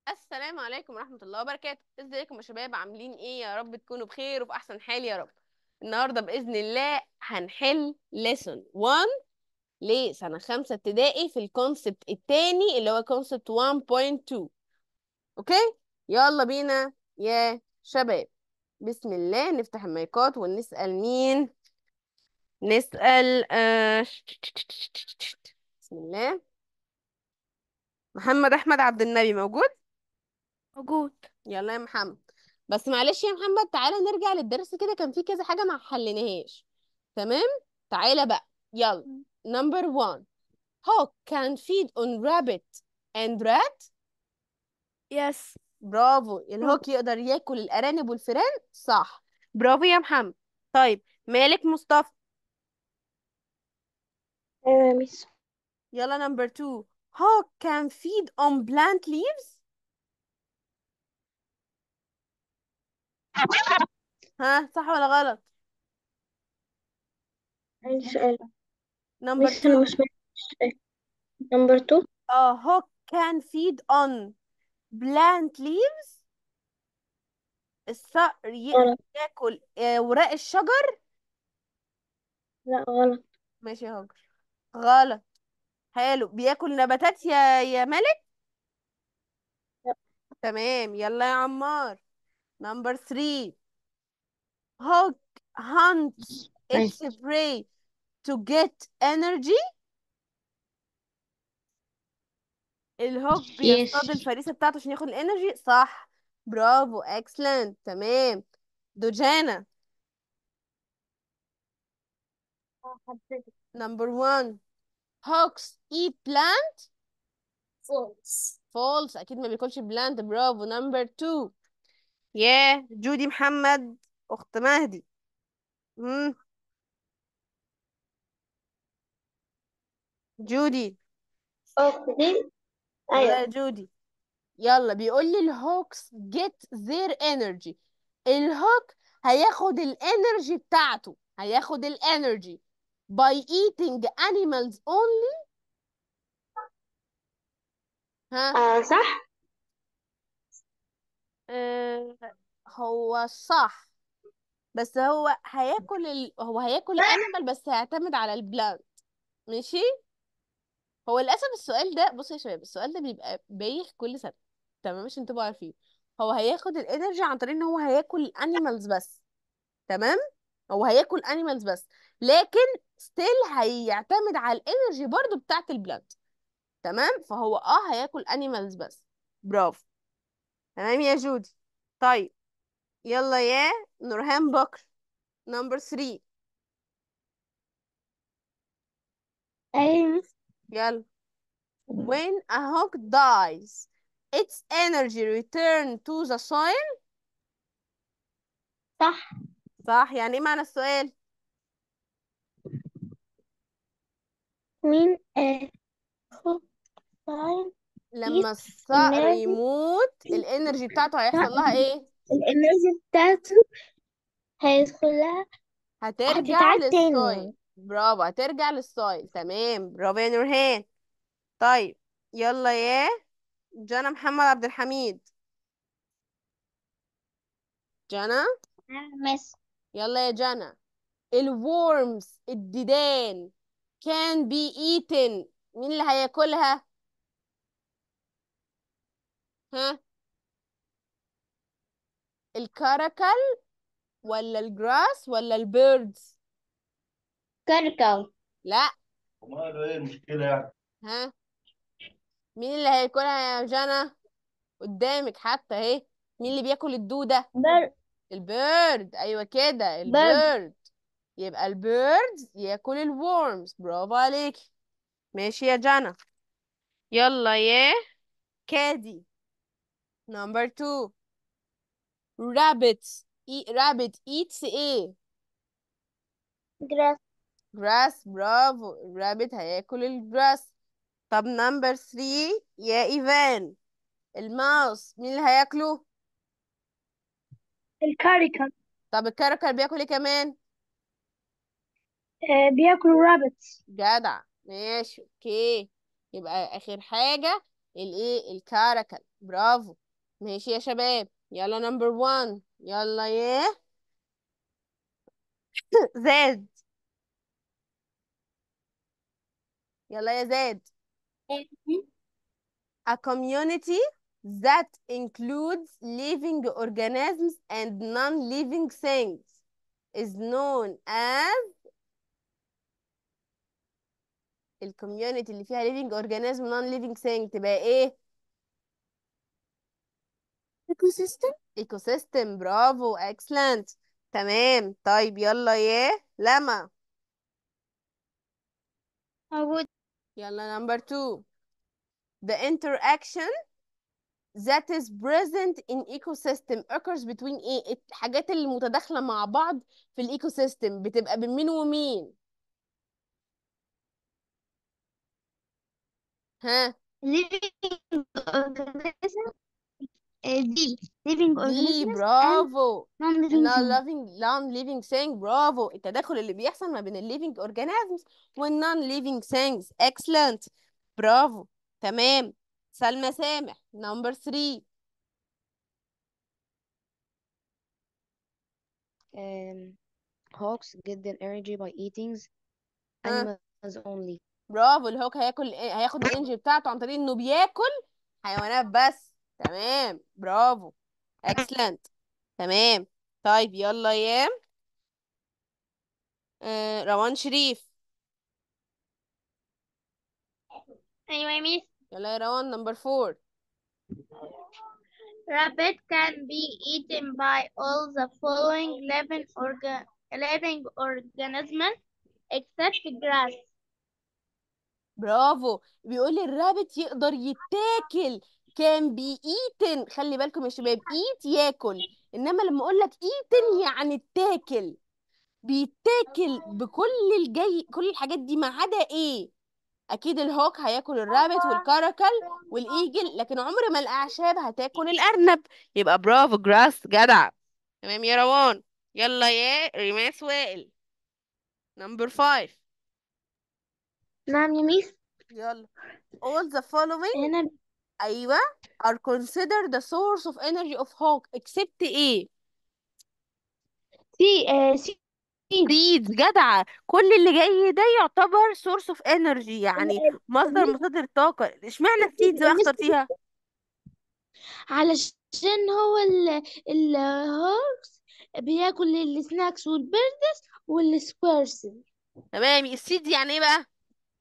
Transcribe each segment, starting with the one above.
السلام عليكم ورحمة الله وبركاته ازيكم يا شباب عاملين ايه يا رب تكونوا بخير وفي احسن حال يا رب النهاردة بإذن الله هنحل lesson 1 لسنة خمسة ابتدائي في الكونسبت التاني اللي هو concept 1.2 اوكي يلا بينا يا شباب بسم الله نفتح المايكات ونسأل مين نسأل آه... بسم الله محمد احمد عبد النبي موجود موجود يلا يا محمد بس معلش يا محمد تعالى نرجع للدرس كده كان في كذا حاجة ما حليناهاش تمام تعالى بقى يلا number one hawk can feed on rabbit and rat يس برافو الهوك يقدر ياكل الأرانب والفئران صح برافو يا محمد طيب مالك مصطفى آه ميس يلا number two hawk can feed on plant leaves ها صح ولا غلط عندي سؤال number ميس أنا two ما سمعتش نمبر 2 اه hawk can feed on plant leaves الصقر يقدر غلط ياكل آه، وراق الشجر لا غلط ماشي يا هاجر غلط حلو بياكل نباتات يا يا ملك لا تمام يلا يا عمار نمبر 3 hawk hunts its ماشي prey to get energy الهوك بيصطاد يس الفريسة بتاعته عشان ياخد الانرجي صح برافو excellent تمام دوجانا نمبر 1 hawks eat plant فولس false اكيد ما بياكلش بلانت برافو نمبر 2 ياه جودي محمد اخت مهدي مم. جودي أوكي دي يلا يا أيوة جودي يلا بيقول لي الهوكس get their energy الهوك هياخد الانرجي بتاعته هياخد الانرجي by eating animals only ها آه صح آه هو صح بس هو هياكل ال... هو هياكل animal بس هيعتمد على البلانت ماشي هو للاسف السؤال ده بصوا يا شباب السؤال ده بيبقى بايخ كل سنه تمام مش انتوا عارفين هو هياخد الانرجي عن طريق ان هو هياكل الانيمالز بس تمام هو هياكل انيمالز بس لكن ستيل هيعتمد على الانرجي برضو بتاعت البلانت تمام فهو اه هياكل انيمالز بس برافو تمام يا جودي طيب يلا يا نورهان بكر نمبر 3 أيوة يلا when a hawk dies its energy return to the soil صح صح يعني ايه معنى السؤال مين آه خد فاين لما إيت الصقر إنرجي يموت الانرجي بتاعته هيحصل لها ايه الإنرجي بتاعته هيدخل لها هترجع هتتعاد تاني للسويل يعني برافو هترجع للسويل تمام برافو يا نورهان طيب يلا يا جانا محمد عبد الحميد جانا مس يلا يا جانا الورمز الديدان can be eaten مين اللي هياكلها ها الكركل ولا الجراس ولا البيردز كركو لا وماله ايه المشكلة يعني؟ ها مين اللي هياكلها يا جانا قدامك حتى اهي مين اللي بياكل الدودة بر البيرد ايوه كده برد البيرد يبقى البيردز ياكل الورمز برافو عليكي ماشي يا جانا يلا يا كادي نمبر 2 rabbits eat rabbit eats ايه جراس grass برافو الرابت هياكل الجراس طب نمبر 3 يا ايفان الماوس مين اللي هياكله الكاريكال طب الكركر بياكل ايه كمان آه بياكلوا رابتس جدع ماشي اوكي يبقى اخر حاجة الايه الكاركل برافو ماشي يا شباب يلا نمبر 1 يلا يا زاد يلا يا زاد a community that includes living organisms and non-living things is known as الكوميونتي اللي فيها living organism non-living thing تبقى ايه ecosystem ecosystem برافو excellent تمام طيب يلا يا لما موجود يلا number two the interaction that is present in ecosystem occurs between ايه الحاجات اللي متداخلة مع بعض في الايكو سيستم بتبقى بين مين ومين ها living organism آه، دي living دي organisms and برافو non-living non things living non living thing برافو التداخل اللي بيحصل ما بين ال living organisms وال non living things excellent برافو تمام سلمى سامح number 3 Um, hawks get their energy by eating ها animals only. برافو الهوك هياكل إيه؟ هياخد الانرجي بتاعته عن طريق انه بياكل حيوانات بس تمام برافو excellent تمام طيب يلا يا آه روان شريف أيوة يا ميس يلا يا روان number 4 Rabbit can be eaten by all the following living orga living organisms except grass. برافو بيقول لي الرابت يقدر يتاكل كان بيئيتن خلي بالكم يا شباب ايت ياكل انما لما اقول لك ايتن يعني اتاكل بيتاكل بكل الجي كل الحاجات دي ما عدا ايه اكيد الهوك هياكل الرابت والكراكل والايجل لكن عمر ما الاعشاب هتاكل الارنب يبقى برافو جراس جدع تمام يا روان يلا يا ريماس وائل نمبر 5 نعم يا ميس يلا all the following هنا ايوه are considered the source of energy of hawk except ايه سي آه سي seeds جدعة كل اللي جاي ده يعتبر source of energy يعني مصدر مصادر طاقة اشمعنى السيدز بقى اخترتيها علشان هو ال الهورس بياكل السناكس والبردس والسكويرس تمام السيدز يعني ايه بقى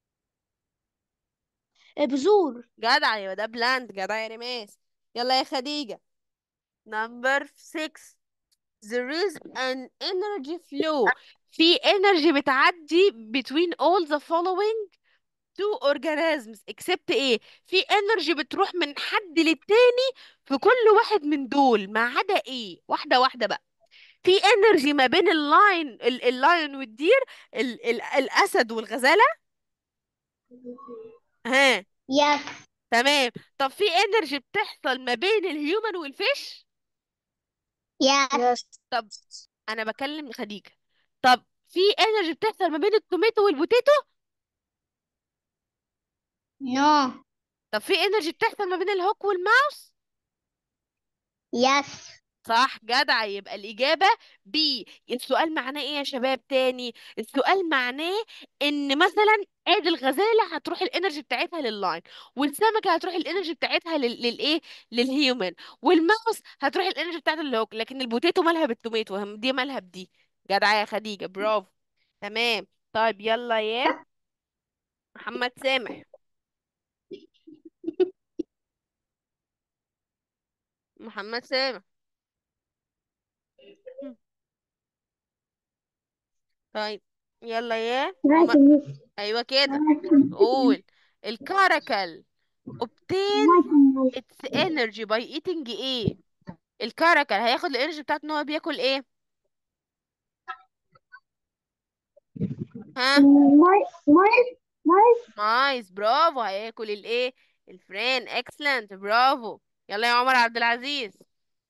بذور جدع يبقى ده بلاند جدع يا رماس يلا يا خديجة number 6 there is an energy flow في energy بتعدي between all the following two organisms except ايه في energy بتروح من حد للتاني في كل واحد من دول ما عدا ايه واحدة واحدة بقى في energy ما بين اللاين ال- اللاين والدير ال ال الأسد والغزالة ها يس تمام طب في energy بتحصل ما بين الهيومن والفيش يس طب انا بكلم خديجة طب في energy بتحصل ما بين التوماتو والبوتيتو نو طب في energy بتحصل ما بين الهوك والماوس يس صح جدع يبقى الإجابة بي السؤال معناه ايه يا شباب تاني السؤال معناه ان مثلا ادي الغزالة هتروح الانرجي بتاعتها لللاين والسمكة هتروح الانرجي بتاعتها لل... للايه للهيومن والماوس هتروح الانرجي بتاعتها للهوك لكن البوتيتو مالها بالتوميتو هم دي مالها بدي جدع يا خديجة برافو تمام طيب يلا يا محمد سامح محمد سامح طيب يلا يا عمر ايوه كده قول الكاركل obtains its energy by eating ايه الكاركل هياخد الانرجي بتاعته ان هو بياكل ايه ها نايس برافو هياكل الايه الفران اكسلنت برافو يلا يا عمر عبد العزيز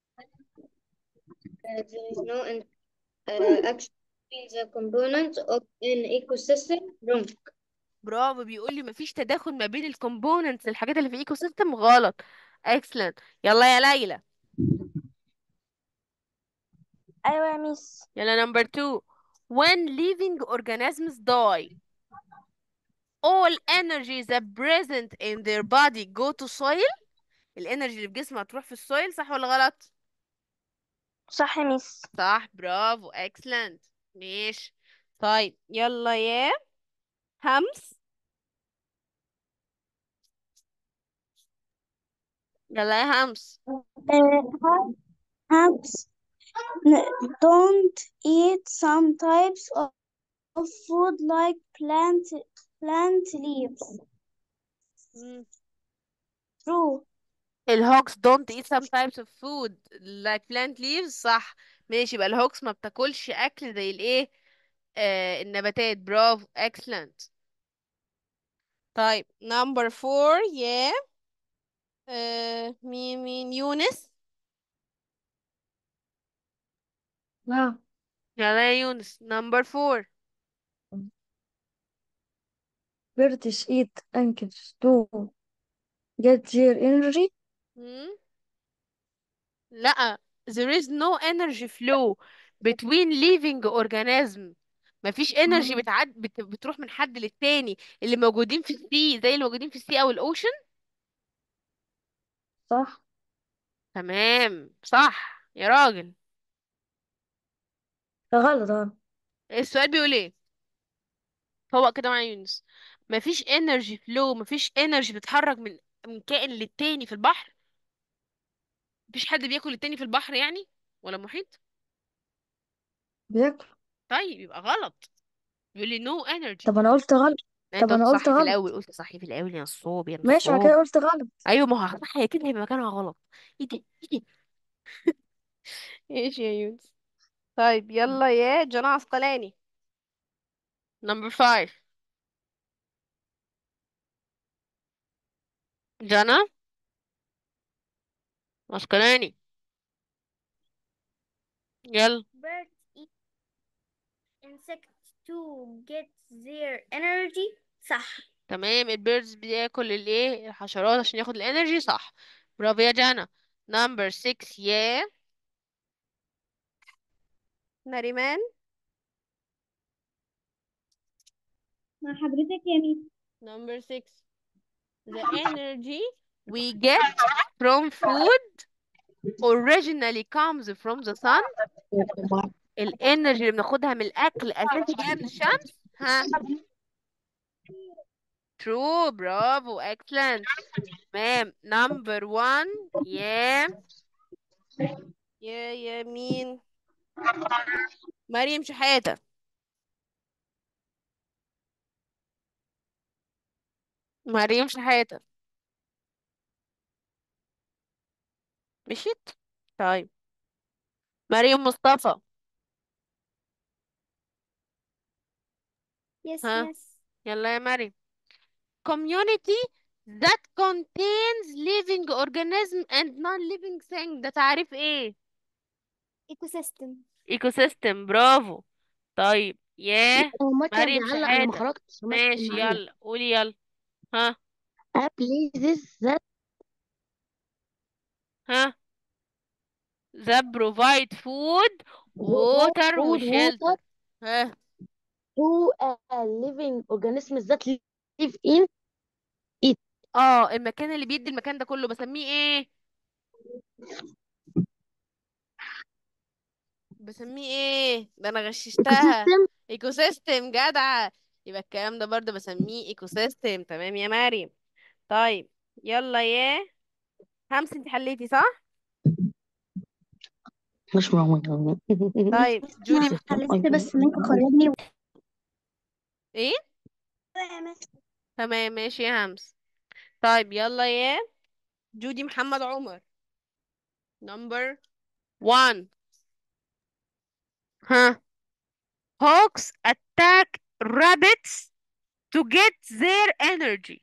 Uh, there is no in, uh, action between the components of an ecosystem. Wrong. برافو بيقول لي مفيش تداخل ما بين الكومبوننتس الحاجات اللي في ايكو سيستم غلط اكسلنت يلا يا ليلى ايوه يا ميس يلا نمبر 2 when living organisms die all energy that present in their body go to soil الانرجي اللي في جسمها تروح في السويل صح ولا غلط صح يا ميس صح برافو اكسلنت ماشي طيب يلا يا همس يلا يا همس Ants don't eat some types of, of food like plant plant leaves. مم. True. الهوكس don't eat some types of food like plant leaves صح ماشي يبقى الهوكس ما بتاكلش اكل زي الايه آه النباتات برافو excellent طيب number four يا آه مين مين يونس نعم يلا يا يونس number four Birds eat insects to get their energy مم. لا there is no energy flow between living organism مفيش energy بتعد بت... بتروح من حد للتاني اللي موجودين في السي زي اللي موجودين في السي او الاوشن صح تمام صح يا راجل غلط غلط السؤال بيقول ايه فوق كده مع يونس مفيش energy flow مفيش energy بتتحرك من من كائن للتاني في البحر مفيش حد بياكل التاني في البحر يعني ولا محيط بياكل طيب يبقى غلط بيقول لي no energy طب انا قلت غلط لا انت طب قلت انا صح قلت في غلط الاول قلت صح في الاول يا نصوب يا ماشي انا نصوب كده قلت غلط ايوه ما هو صح هي كده هيبقى مكانها غلط ايه ده ايه ده ايش يا يونس طيب يلا يا جنى عسقلاني نمبر فايف جنى عسقلاني يلا Birds eat insects to get their energy صح تمام البيردز بياكل الايه الحشرات عشان ياخد الانرجي صح برافو يا جانا نمبر 6 يا نريمان مع حضرتك يا ميس نمبر 6 the energy we get from food originally comes from the sun الانرجي اللي بناخدها من الاكل اساسي جايه من الشمس ها true برافو excellent تمام نمبر 1 يا يا يا مين مريم شحاتة مريم شحاتة مشيت طيب مريم مصطفى yes ها miss يلا يا مريم community that contains living organism and non-living thing ده تعريف ايه ecosystem ecosystem برافو طيب ياه هو ما كان مريم بيعلق على شحاتة مخرجات الرسومات ماشي المعلم يلا قولي يلا ها places that ها that provide food water food water وshelter ها to a living organisms that live in it اه المكان اللي بيدي المكان ده كله بسميه ايه بسميه ايه ده انا غششتها ecosystem ايكو سيستم جدع يبقى الكلام ده برضه بسميه ايكو سيستم تمام يا مريم طيب يلا يا همس انت حليتي صح مش مهم طيب جودي مح... حلفت بس ممكن خرجني ايه تمام ماشي يا همس طيب يلا يا جودي محمد عمر نمبر 1 ها hawks attack rabbits to get their energy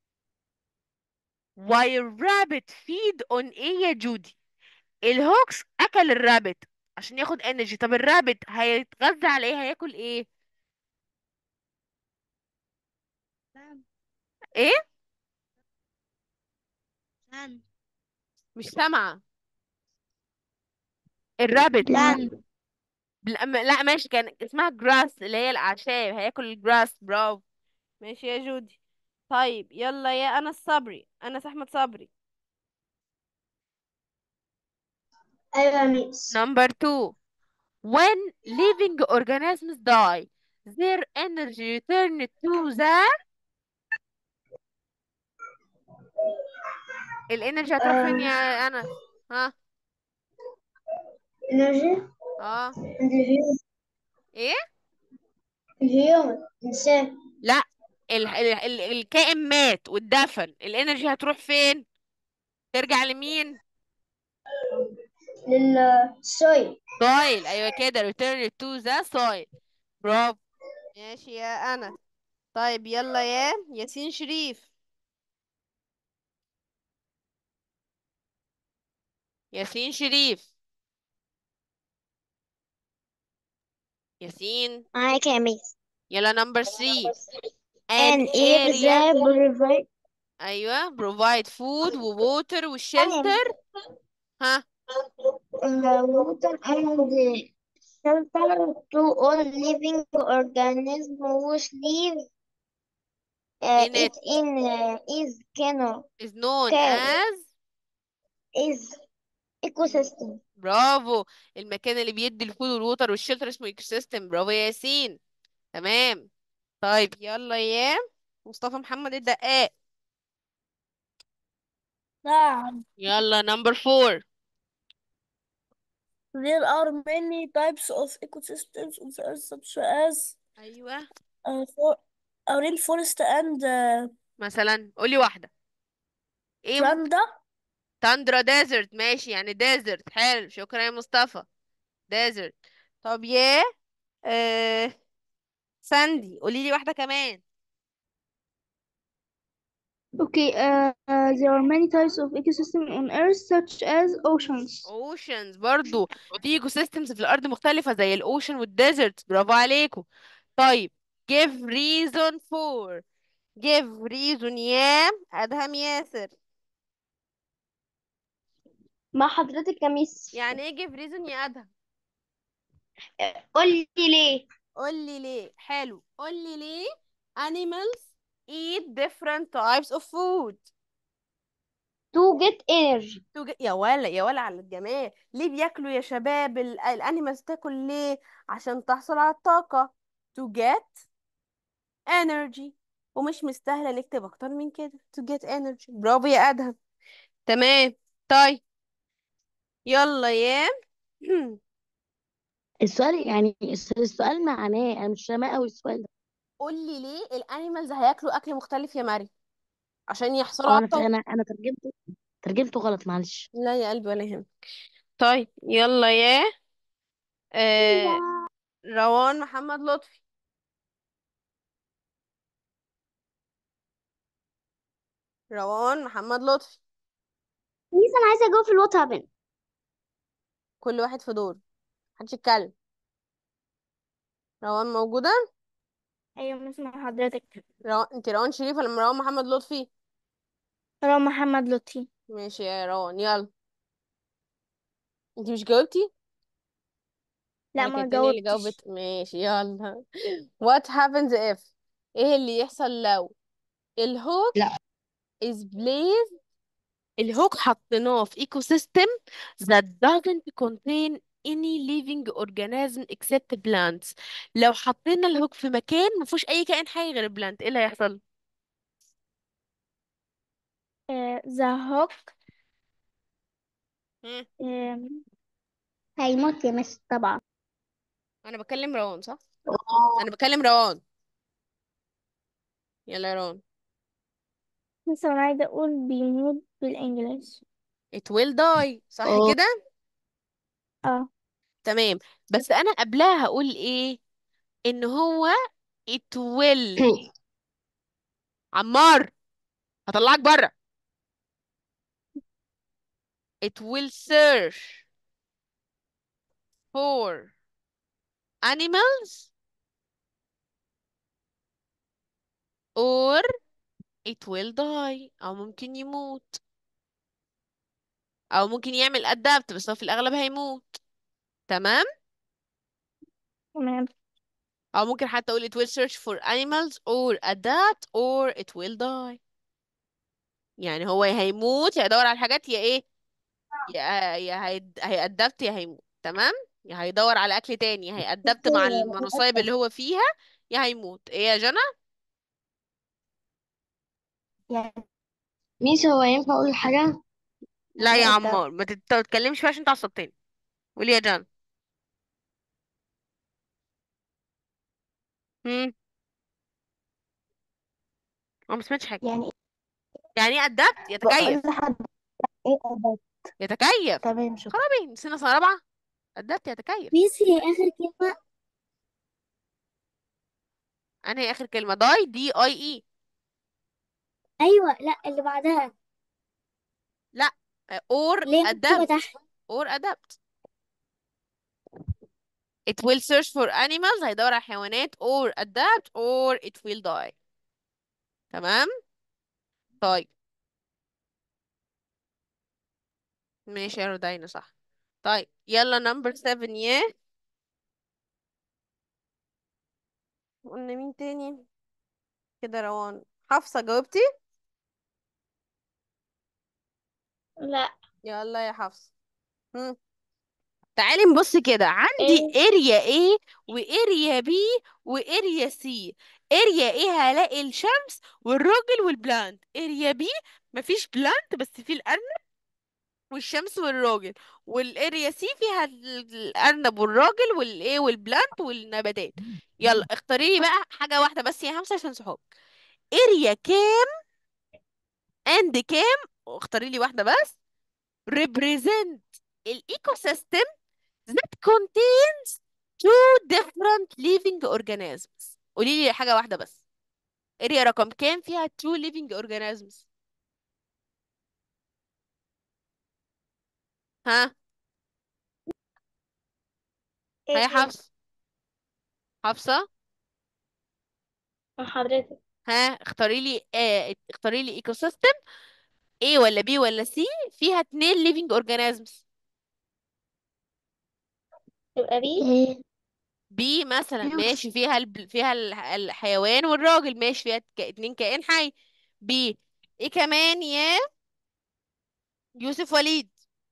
while rabbit feed on ايه يا جودي الهوكس اكل الرابت عشان ياخد انرجي طب الرابت هيتغذى على ايه هياكل ايه ايه plant مش سامعة الرابت plant لا م- لا، ماشي كان اسمها جراس اللي هي الأعشاب هياكل الجراس برافو ماشي يا جودي طيب يلا يا أنس صبري أنس أحمد صبري أيوة يا ميس number two when living organisms die their energy return to the الانرجي هتروح فين يا أنس ها energy اه عند الهيومن ايه الهيومن إنسان لا ال ال ال الكائن مات واتدفن الانرجي هتروح فين ترجع لمين للسويل soil ايوه كده return to the soil برافو ماشي يا أنس طيب يلا يا ياسين شريف ياسين شريف ياسين معاك يا ميس يلا نمبر 3 an an area area provide ايوه provide food وwater والشلتر ها the water and shelter to all living organisms which live uh, in it it in uh, is cano is known Cow. as is ecosystem برافو المكان اللي بيدي الفود والووتر والشلتر اسمه ايكو سيستم برافو يا ياسين تمام طيب يلا يا مصطفى محمد الدقاق نعم يلا نمبر 4 there are many types of ecosystems on the earth such as ايوه uh, for, uh, rainforest and uh, مثلا قولي واحده ايه م- tundra تاندرا ديزرت ماشي يعني ديزرت حلو شكرا يا مصطفى ديزرت طب يا آه... ساندي قولي لي واحده كمان Okay, uh, uh, there are many types of ecosystem on Earth, such as oceans. اوشنز برضو في ايكو سيستمز في الارض مختلفه زي الاوشن والديزرت برافو عليكم طيب give reason for give reason يا ادهم ياسر مع حضرتك يا ميس يعني ايه give reason يا ادهم قولي ليه قولي ليه حلو قولي ليه animals eat different types of food to get energy توج- يا ولا يا ولا على الجمال ليه بياكلوا يا شباب ال- الانيمالز تاكل ليه عشان تحصل على الطاقة to get energy ومش مستاهلة نكتب اكتر من كده to get energy برافو يا ادهم تمام طيب يلا يا السؤال يعني الس- السؤال معناه انا مش فاهمه قوي السؤال ده قولي ليه الانيمالز هياكلوا اكل مختلف يا مريم عشان يحصلوا اه على انا ف- الطاقة انا انا ترجمته ترجمته غلط معلش لا يا قلبي ولا يهمك طيب يلا يا آه روان محمد لطفي روان محمد لطفي ميس أنا عايزة أجاوب في الوات هابن كل واحد في دور محدش يتكلم روان موجودة أيوة ميس مع حضرتك روان انت روان شريف ولا روان محمد لطفي رام محمد لطفي ماشي يا روان يلا انت مش جاوبتي لا ولا ما كانت تاني اللي جاوبتش جاوبت ماشي يلا what happens if ايه اللي يحصل لو الهوك لا is placed الهوك حطيناه في ايكو سيستم that doesn't contain any living organism except plants لو حطينا الهوك في مكان ما فيهوش اي كائن حي غير البلانت ايه اللي هيحصل ذا هوك مم. هيموت يا مس طبعا انا بكلم روان صح انا بكلم روان يلا يا روان بس أنا عايزة أقول بيموت بالإنجليش it will die صح اه كده اه تمام بس انا قبلها هقول ايه ان هو it will عمار هطلعك بره it will search for animals or it will die او ممكن يموت او ممكن يعمل adapt بس هو في الاغلب هيموت تمام تمام او ممكن حتى اقول it will search for animals or adapt or it will die يعني هو يا هيموت يا هيدور على الحاجات يا ايه يا يا هيد- هيأدبت يا هيموت تمام يا هيدور على اكل تاني يا هيأدبت مع المصايب اللي هو فيها يا هيموت ايه يا جنى يعني ميس هو ينفع اقول حاجة لا يا يعني أنت عمار ما تت- تتكلمش فيها عشان انت عصبتني قولي يا جنى هم انا ما سمعتش حاجه يعني يعني ايه أدبت بقول يتكيف لحد ايه أداة يتكيف تمام شكرا خرابي سنة سنة رابعة أدبت يتكيف ميس هي آخر كلمة انا هي اخر كلمة داي دي اي اي أيوة لا اللي بعدها لا or اللي هي مكتوبة adapt تحت or adapt it will search for animals هيدور على حيوانات or adapt or it will die تمام طيب ماشي يا رودينا صح طيب يلا نمبر 7 يا قلنا مين تاني كده روان حفصة جاوبتي لا يلا يا حفصة هم. تعالي نبص كده عندي ايه اريا A واريا B واريا C اريا A هلاقي الشمس والراجل والبلانت اريا B مفيش بلانت بس في الارنب والشمس والراجل والاريا C فيها ال- الارنب والراجل والايه والبلانت والنباتات يلا اختاري لي بقى حاجة واحدة بس يا همسة عشان صحاب اريا كام اند كام اختاري لي واحدة بس represent الايكو سيستم that contains two different living organisms قولي لي حاجة واحدة بس اريا رقم كام فيها two living organisms ها هيا ايه حفص حفصة حضرتك ها اختاري لي اه اختاري لي ايكو سيستم A ولا B ولا C فيها اتنين living organisms تبقى بيه ايه B مثلا يوسف ماشي فيها الب... فيها الح- الحيوان والراجل ماشي فيها ك... اتنين كائن حي B ايه كمان يا يوسف وليد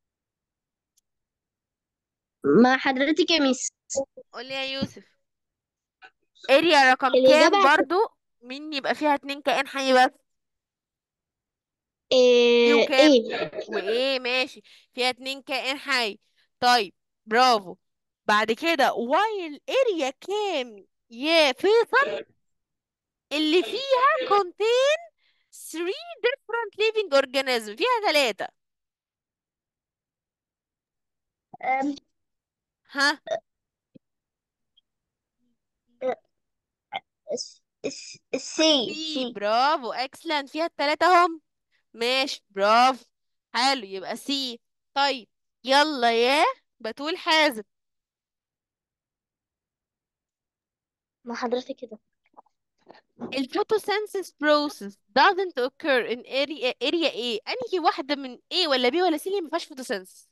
مع حضرتك يا ميس قولي يا يوسف اريا رقم كام الإجابة برضو مين يبقى فيها اتنين كائن حي بس بي ايه وكام ايه وايه ماشي فيها اتنين كائن حي طيب برافو بعد كده وايل اريا كام يا فيصل اللي فيها contain three different living organisms فيها ثلاثة أم، ها الس- الس- السي سي سي برافو excellent فيها الثلاثة هم ماشي برافو حلو يبقى سي طيب يلا يا بتقول حازم مع حضرتك كده الphotosynthesis process doesn't occur in area area A انهي واحدة من A ولا B ولا C اللي ما فيهاش photosynthesis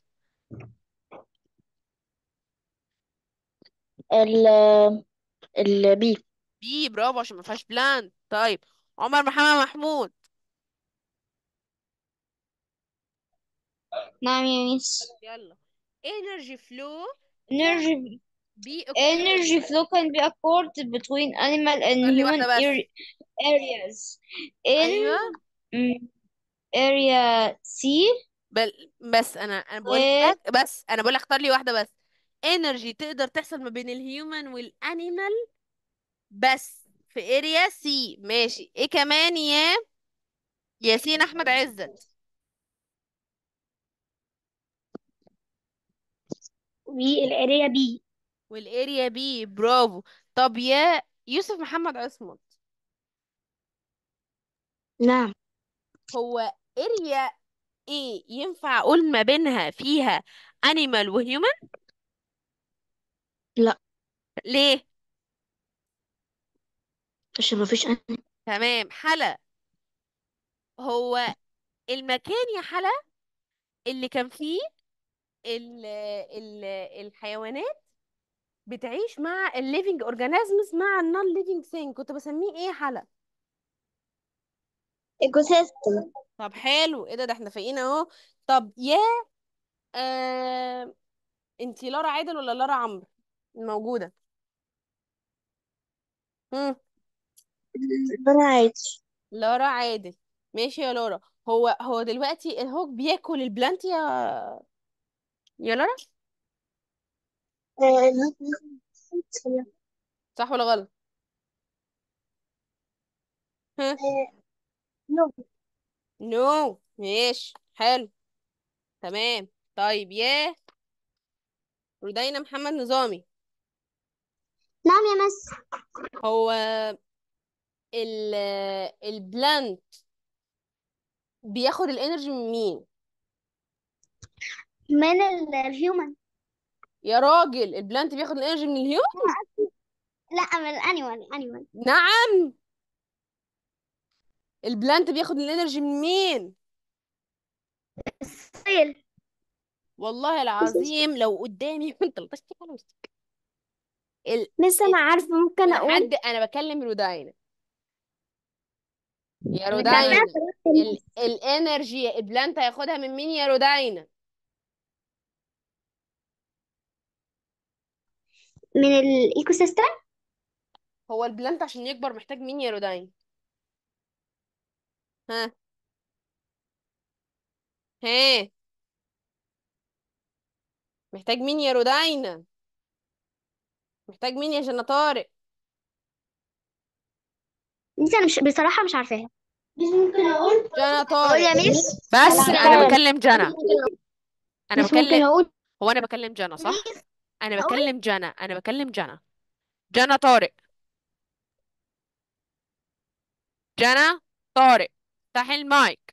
ال البي B برافو عشان ما فيهاش plant طيب عمر محمد محمود نعم يا ميس يلا energy flow can energy be occur energy flow can be occurred between animal and اختار لي human واحدة بس ar- areas in ايوه mm, area C بل بس انا انا بقول و لك بس انا بقول لك اختار لي واحدة بس energy تقدر تحصل ما بين الهيومن والانيمال بس في اريا سي ماشي ايه كمان يا ياسين احمد عزت والاريا بي والاريا بي برافو طب يا يوسف محمد عصمت نعم هو اريا ايه ينفع اقول ما بينها فيها انيمال وهيومن لا ليه عشان ما فيش أن... تمام حلا هو المكان يا حلا اللي كان فيه ال ال الحيوانات بتعيش مع الليفينج اورجانيزمز مع النون ليفينج ثينج كنت بسميه ايه يا حلا ايكو سيستم طب حلو ايه ده ده احنا فايقين اهو طب يا آه... انتي لارا عادل ولا لارا عمرو موجودة هم. انا عادي لارا عادل ماشي يا لارا هو هو دلوقتي الهوك بياكل البلانت يا يا لارا صح ولا غلط ها نو نو ماشي حلو تمام طيب يا رودينا محمد نظامي نعم يا مس هو ال البلانت بياخد الانرجي من مين من الهيومن يا راجل البلانت بياخد الانرجي من الهيومن لا من الانيمال الانيمال نعم البلانت بياخد الانرجي من مين السيل والله العظيم لو قدامي كنت لطشتك على وشك ال... مس انا عارفه ممكن انا اقول حد انا بكلم رودينا يا ده رودينا ال... الانرجي البلانت هياخدها من مين يا رودينا من الايكو سيستم هو البلانت عشان يكبر محتاج مين يا رودينا ها ها محتاج مين يا رودينا محتاج مين يا جنى طارق مس انا مش بصراحه مش عارفاها مش ممكن اقول جنى اقول طارق يا مس بس انا بكلم جنى انا مش ممكن بكلم اقول هو انا بكلم جنى صح مس انا اقول بكلم جنى انا بكلم جنى جنى طارق جنى طارق افتحي المايك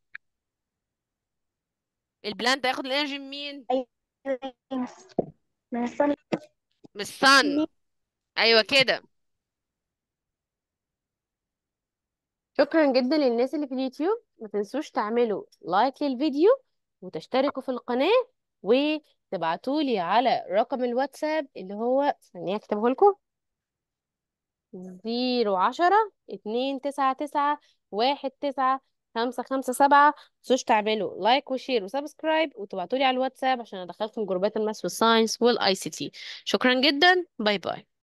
البلانت هياخد الانرجي من مين ايوه يا مس من الصن من الصن ايوه كده شكرا جدا للناس اللي في اليوتيوب ما تنسوش تعملوا لايك للفيديو وتشتركوا في القناة وتبعتولي على رقم الواتساب اللي هو ثانية اكتبه لكم زيرو عشرة اتنين تسعة تسعة واحد تسعة خمسة خمسة سبعة متنسوش تعملوا لايك وشير وسبسكرايب وتبعتولي على الواتساب عشان ادخلكم جروبات الماس والساينس والاي سي تي شكرا جدا باي باي